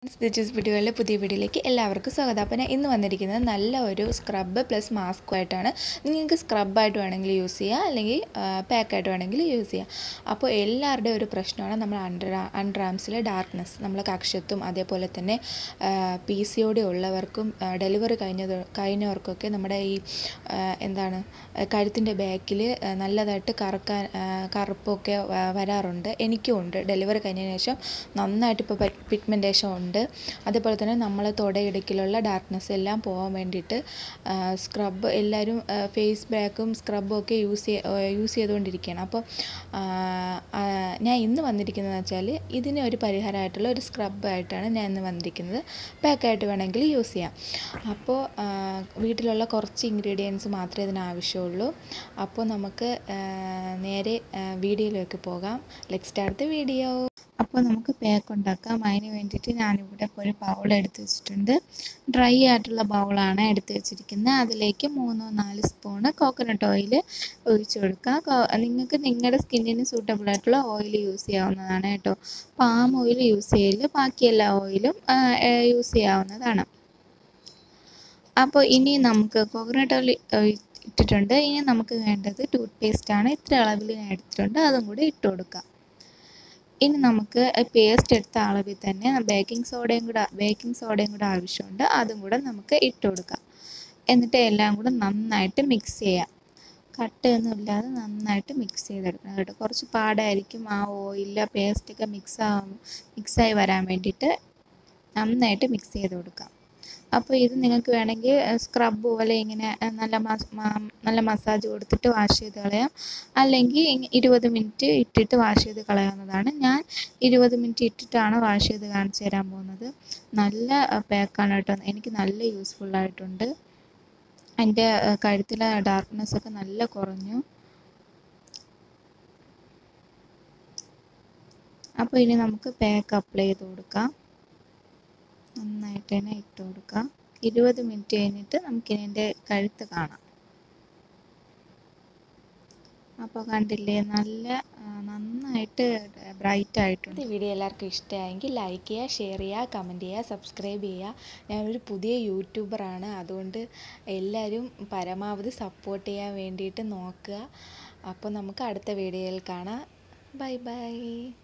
stitches വീഡിയോയിലെ പുതിയ വീഡിയോയിലേക്ക് എല്ലാവർക്കും സ്വാഗതം അപ്പോൾ ഞാൻ ഇന്ന് വന്നിരിക്കുന്നത് നല്ല ഒരു സ്ക്രബ്ബ് പ്ലസ് മാസ്കുമായിട്ടാണ് നിങ്ങൾക്ക് സ്ക്രബായിട്ട് വേണമെങ്കിൽ യൂസ് ചെയ്യാം അല്ലെങ്കിൽ പാക്കായിട്ട് വേണമെങ്കിൽ യൂസ് ചെയ്യാം അപ്പോൾ എല്ലാവരുടെയും ഒരു പ്രശ്നമാണ് നമ്മൾ അണ്ടർ അണ്ടർ ആംസിലെ ഡാർക്ക്നെസ് നമ്മൾ കക്ഷത്തും അതേപോലെ തന്നെ പി സി ഒ ഡി ഉള്ളവർക്കും ഡെലിവറി കഴിഞ്ഞത് കഴിഞ്ഞവർക്കൊക്കെ നമ്മുടെ ഈ ആ, എന്താണ് കഴുത്തിൻ്റെ ബാക്കിൽ നല്ലതായിട്ട് കറക്കാൻ ആ, കറുപ്പൊക്കെ വ- വരാറുണ്ട് എനിക്കും ഉണ്ട് ഡെലിവറി കഴിഞ്ഞതിന് ശേഷം നന്നായിട്ട് ഇപ്പോൾ പിഗ്മെൻറ്റേഷൻ ഉണ്ട് അതേപോലെ തന്നെ നമ്മൾ തുടയിടുക്കിലുള്ള ഡാർക്ക്നെസ് എല്ലാം പോകാൻ വേണ്ടിയിട്ട് സ്ക്രബ് എല്ലാവരും ഫേസ് പാക്കും സ്ക്രബും ഒക്കെ യൂസ് ചെയ്യ യൂസ് ചെയ്തുകൊണ്ടിരിക്കുകയാണ് അപ്പോൾ ആ, ആ, ഞാൻ ഇന്ന് വന്നിരിക്കുന്നതെന്ന് വെച്ചാൽ ഇതിന് ഒരു പരിഹാരമായിട്ടുള്ള ഒരു സ്ക്രബായിട്ടാണ് ഞാൻ ഇന്ന് വന്നിരിക്കുന്നത് പാക്കായിട്ട് വേണമെങ്കിൽ യൂസ് ചെയ്യാം അപ്പോൾ ആ, വീട്ടിലുള്ള കുറച്ച് ഇൻഗ്രീഡിയൻസ് മാത്രമേ ഇതിന് ആവശ്യമുള്ളൂ അപ്പോൾ നമുക്ക് ആ, നേരെ ആ, വീഡിയോയിലേക്ക് പോകാം ലെറ്റ് സ്റ്റാർട്ട് ദ വീഡിയോ അപ്പോൾ നമുക്ക് പാക്ക് ഉണ്ടാക്കാം അതിന് വേണ്ടിയിട്ട് ഞാനിവിടെ ഇപ്പോൾ ഒരു ബൗൾ എടുത്ത് വെച്ചിട്ടുണ്ട് ഡ്രൈ ആയിട്ടുള്ള ബൗളാണ് എടുത്ത് വെച്ചിരിക്കുന്നത് അതിലേക്ക് മൂന്നോ നാല് സ്പൂണ് കോക്കനട്ട് ഓയിൽ ഒഴിച്ചു കൊടുക്കുക കോ- നിങ്ങൾക്ക് നിങ്ങളുടെ സ്കിന്നിന് സൂട്ടബിൾ ആയിട്ടുള്ള ഓയിൽ യൂസ് ചെയ്യാവുന്നതാണ് കേട്ടോ പാം ഓയിൽ യൂസ് ചെയ്യില്ല ബാക്കി എല്ലാ ഓയിലും യൂസ് ചെയ്യാവുന്നതാണ് അപ്പോൾ ഇനി നമുക്ക് കോക്കനട്ട് ഓയിൽ ഇട്ടിട്ടുണ്ട് ഇനി നമുക്ക് വേണ്ടത് ടൂത്ത് പേസ്റ്റ് ആണ് ഇത്ര അളവിൽ ഞാൻ എടുത്തിട്ടുണ്ട് അതും കൂടി ഇട്ട് കൊടുക്കാം ഇനി നമുക്ക് പേസ്റ്റ് എടുത്ത അളവിൽ തന്നെ ബേക്കിംഗ് സോഡയും കൂടെ ബേക്കിംഗ് സോഡയും കൂടെ ആവശ്യമുണ്ട് അതും കൂടെ നമുക്ക് ഇട്ട് കൊടുക്കാം എന്നിട്ട് എല്ലാം കൂടെ നന്നായിട്ട് മിക്സ് ചെയ്യാം കട്ടയൊന്നും ഇല്ലാതെ നന്നായിട്ട് മിക്സ് ചെയ്തെടുക്കണം കേട്ടോ കുറച്ച് പാടായിരിക്കും ആ ഓയിൽ പേസ്റ്റൊക്കെ മിക്സ് ആവാൻ മിക്സായി വരാൻ വേണ്ടിയിട്ട് നന്നായിട്ട് മിക്സ് ചെയ്ത് കൊടുക്കാം അപ്പോൾ ഇത് നിങ്ങൾക്ക് വേണമെങ്കിൽ സ്ക്രബ് പോലെ ഇങ്ങനെ അഹ് നല്ല മസ് മ- നല്ല മസാജ് കൊടുത്തിട്ട് വാഷ് ചെയ്ത് കളയാം അല്ലെങ്കിൽ ഇ- ഇരുപത് മിനിറ്റ് ഇട്ടിട്ട് വാഷ് ചെയ്ത് കളയാവുന്നതാണ് ഞാൻ ഇരുപത് മിനിറ്റ് ഇട്ടിട്ടാണ് വാഷ് ചെയ്ത് കാണിച്ചു തരാൻ പോകുന്നത് നല്ല പാക്കാണ് കേട്ടോ എനിക്ക് നല്ല യൂസ്ഫുൾ ആയിട്ടുണ്ട് എൻ്റെ അഹ് കഴുത്തിലെ ഡാർക്ക്നെസ് ഒക്കെ നല്ല കുറഞ്ഞു അപ്പോൾ ഇനി നമുക്ക് പാക്ക് അപ്ലൈ ചെയ്ത് കൊടുക്കാം നന്നായിട്ട് തന്നെ ഇട്ട് കൊടുക്കാം ഇരുപത് മിനിറ്റ് കഴിഞ്ഞിട്ട് നമുക്കിനി എൻ്റെ കഴുത്ത് കാണാം അപ്പോൾ കണ്ടില്ലേ നല്ല ആ, നന്നായിട്ട് ബ്രൈറ്റ് ആയിട്ടുണ്ട് ഈ വീഡിയോ എല്ലാവർക്കും ഇഷ്ടമായെങ്കിൽ ലൈക്ക് ചെയ്യുക ഷെയർ ചെയ്യുക കമൻറ്റ് ചെയ്യുക സബ്സ്ക്രൈബ് ചെയ്യുക ഞാനൊരു പുതിയ യൂട്യൂബറാണ് അതുകൊണ്ട് എല്ലാവരും പരമാവധി സപ്പോർട്ട് ചെയ്യാൻ വേണ്ടിയിട്ട് നോക്കുക അപ്പോൾ നമുക്ക് അടുത്ത വീഡിയോയിൽ കാണാം ബൈ ബൈ